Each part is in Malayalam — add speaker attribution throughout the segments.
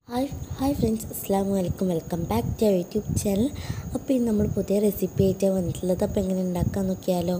Speaker 1: ഹായ് ഹായ് ഫ്രണ്ട്സ് അസ്സാം വലൈക്കും welcome back to YouTube channel അപ്പോൾ ഇന്ന് നമ്മൾ പുതിയ റെസിപ്പി ആയിട്ടാണ് വന്നിട്ടുള്ളത് അപ്പോൾ എങ്ങനെ ഉണ്ടാക്കാൻ നോക്കിയാലോ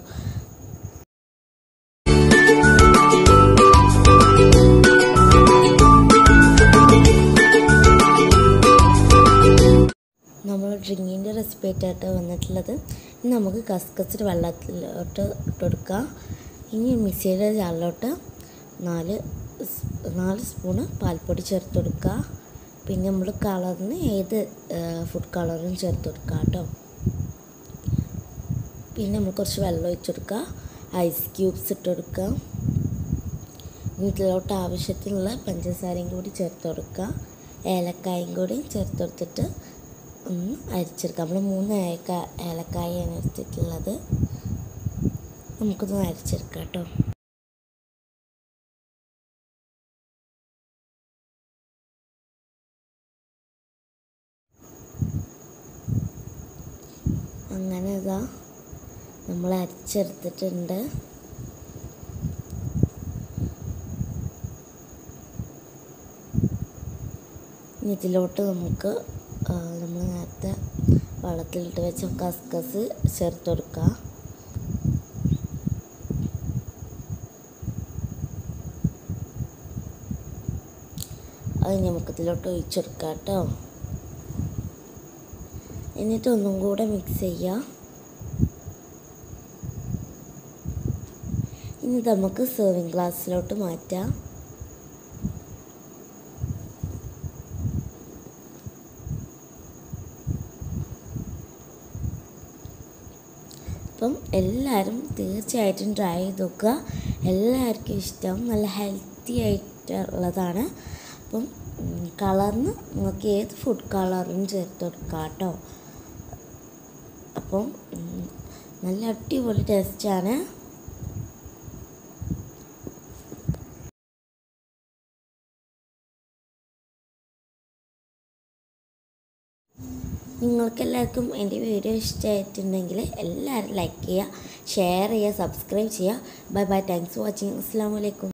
Speaker 1: നമ്മൾ ഡ്രിങ്കിൻ്റെ റെസിപ്പി ആയിട്ടാണ് വന്നിട്ടുള്ളത് ഇനി നമുക്ക് കസ്കസിട്ട് വെള്ളത്തിലോട്ട് ഇട്ട് കൊടുക്കാം ഇനി മിക്സിയുടെ ജാറിലോട്ട് നാല് സ് നാല് സ്പൂണ് പാൽപ്പൊടി ചേർത്ത് കൊടുക്കുക പിന്നെ നമ്മൾ കളറിന് ഏത് ഫുഡ് കളറും ചേർത്ത് കൊടുക്കുക കേട്ടോ പിന്നെ നമ്മൾ കുറച്ച് വെള്ളം ഒഴിച്ച് കൊടുക്കുക ഐസ് ക്യൂബ്സ് ഇട്ട് കൊടുക്കുക ഇതിലോട്ട് ആവശ്യത്തിനുള്ള പഞ്ചസാരയും കൂടി ചേർത്ത് കൊടുക്കുക ഏലക്കായും കൂടി ചേർത്ത് കൊടുത്തിട്ട് ഒന്ന് അരിച്ചെടുക്കാം നമ്മൾ മൂന്ന് ഏലക്ക ഏലക്കായാണ് എടുത്തിട്ടുള്ളത് നമുക്കൊന്ന് അരിച്ചെടുക്കാം കേട്ടോ അങ്ങനെ ഇതാ നമ്മൾ അരിച്ചെടുത്തിട്ടുണ്ട് ഇതിലോട്ട് നമുക്ക് നമ്മൾ നേരത്തെ വെള്ളത്തിലിട്ട് വെച്ച കസ്കസ് ചേർത്ത് കൊടുക്കുക അത് നമുക്ക് ഇതിലോട്ട് ഒഴിച്ചെടുക്കാം കേട്ടോ എന്നിട്ട് ഒന്നും കൂടെ മിക്സ് ചെയ്യുക ഇനി നമുക്ക് സെർവിങ് ഗ്ലാസ്സിലോട്ട് മാറ്റാം അപ്പം എല്ലാവരും തീർച്ചയായിട്ടും ട്രൈ ചെയ്ത് നോക്കുക എല്ലാവർക്കും ഇഷ്ടം നല്ല ഹെൽത്തി ആയിട്ടുള്ളതാണ് അപ്പം കളറിന് നിങ്ങൾക്ക് ഏത് ഫുഡ് കളറും ചേർത്ത് കൊടുക്കാം കേട്ടോ അപ്പം നല്ല അടിപൊളി ടേസ്റ്റാണ് നിങ്ങൾക്കെല്ലാവർക്കും എൻ്റെ വീഡിയോ ഇഷ്ടമായിട്ടുണ്ടെങ്കിൽ എല്ലാവരും ലൈക്ക് ചെയ്യുക ഷെയർ ചെയ്യുക സബ്സ്ക്രൈബ് ചെയ്യുക bye bye thanks for watching അസ്സാം വലൈക്കും